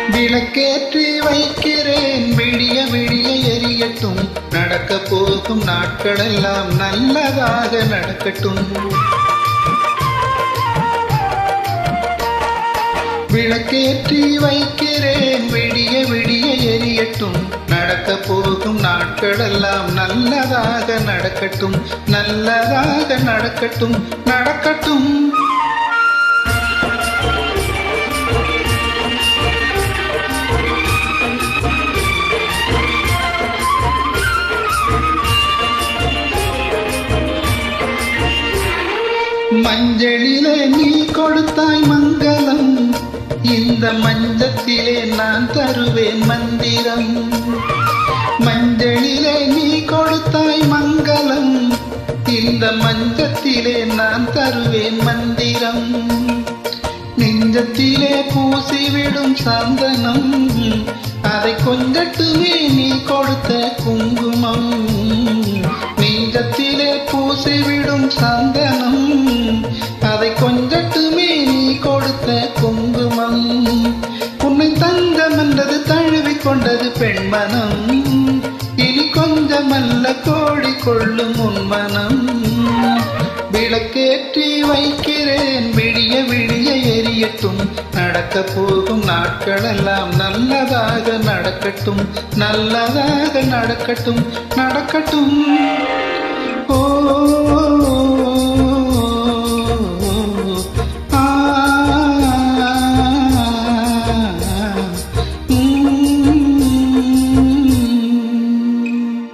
விளக்கேற்றி வைக்கிறேன் விடிய விடிய எரியட்டும் நடக்க போகும் நாட்களெல்லாம் நல்லதாக நடக்கட்டும் விளக்கேற்றி வைக்கிறேன் விடிய விடிய எரியட்டும் நடக்க போகும் நாட்களெல்லாம் நல்லதாக நடக்கட்டும் நல்லதாக நடக்கட்டும் நடக்கட்டும் மஞ்சளிலே நீ கொடுத்தாய் மங்களம் இந்த மஞ்சத்திலே நான் தருவேன் மந்திரம் மஞ்சளிலே நீ கொடுத்தாய் மங்களம் இந்த மஞ்சத்திலே நான் தருவேன் மந்திரம் நெஞ்சத்திலே பூசிவிடும் சந்தனம் அதை கொஞ்சட்டுமே நீ கொடுத்த குங்குமம் நெஞ்சத்திலே பூசிவிடும் சந்தனம் அதை கொஞ்சட்டுமே நீ கொடுத்த குங்குமம் உன்னை தங்கம் என்றது தழுவி கொண்டது பெண்மனம் இனி கொஞ்சமல்ல கோழி கொள்ளும் உன்மனம் விளக்கேற்றி வைக்கிறேன் விடிய விடிய எரியட்டும் நடக்க போகும் நாட்களெல்லாம் நல்லதாக நடக்கட்டும் நல்லதாக நடக்கட்டும் நடக்கட்டும் ஓ ஆ, ம்.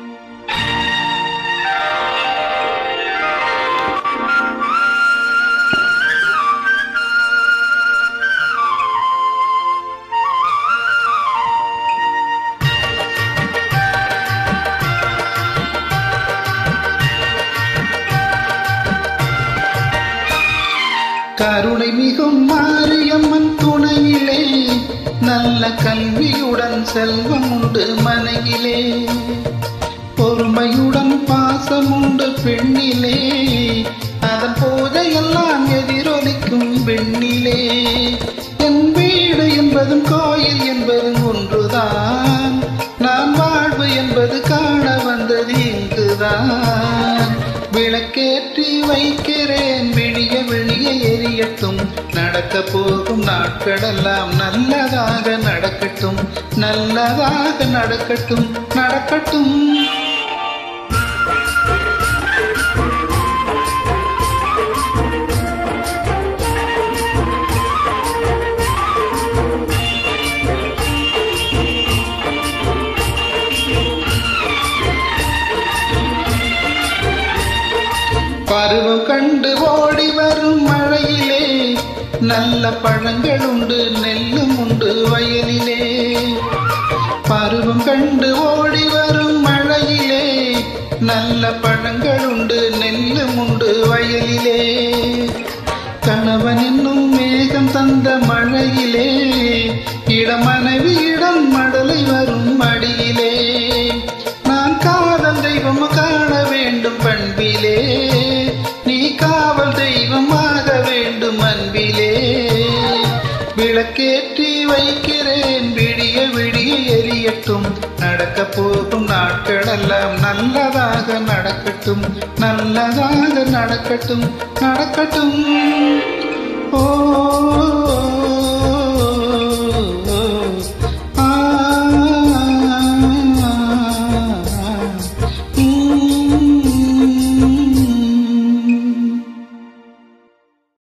கருணை மிகும் மாரியம்மன் துணையிலே நல்ல கல்வியுடன் செல்வம் உண்டு மனையிலே பொறுமையுடன் பாசம் உண்டு பெண்ணிலே அதன் போதையெல்லாம் எதிரொலிக்கும் பெண்ணிலே என் வீடு என்பதும் கோயில் என்பதும் ஒன்றுதான் நான் வாழ்வு என்பது காண வந்தது இங்குதான் விளக்கேற்றி வைக்கிறேன் விடிய விழிய எரியட்டும் நடக்க போகும் நாட்களெல்லாம் நல்லதாக நடக்கட்டும் நல்லதாக நடக்கட்டும் நடக்கட்டும் பருவம் கண்டு ஓடி வரும் மழையிலே நல்ல பழங்கள் உண்டு நெல்லும் உண்டு வயலிலே பருவம் கண்டு ஓடி வரும் மழையிலே நல்ல பழங்கள் உண்டு நெல்லும் உண்டு வயலிலே கணவன் என்னும் மேகம் தந்த மழையிலே இடமனைவி இடம் மடலை வரும் மடியிலே நான் காதல் தெய்வம் காண வேண்டும் பண்பிலே நீ காவல் தெய்வமாக வேண்டும் அன்பிலே விளக்கேற்றி வைக்கிறேன் விடிய விடிய எரியட்டும் நடக்க போகும் நாட்களெல்லாம் நல்லதாக நடக்கட்டும் நல்லதாக நடக்கட்டும் நடக்கட்டும் ஓ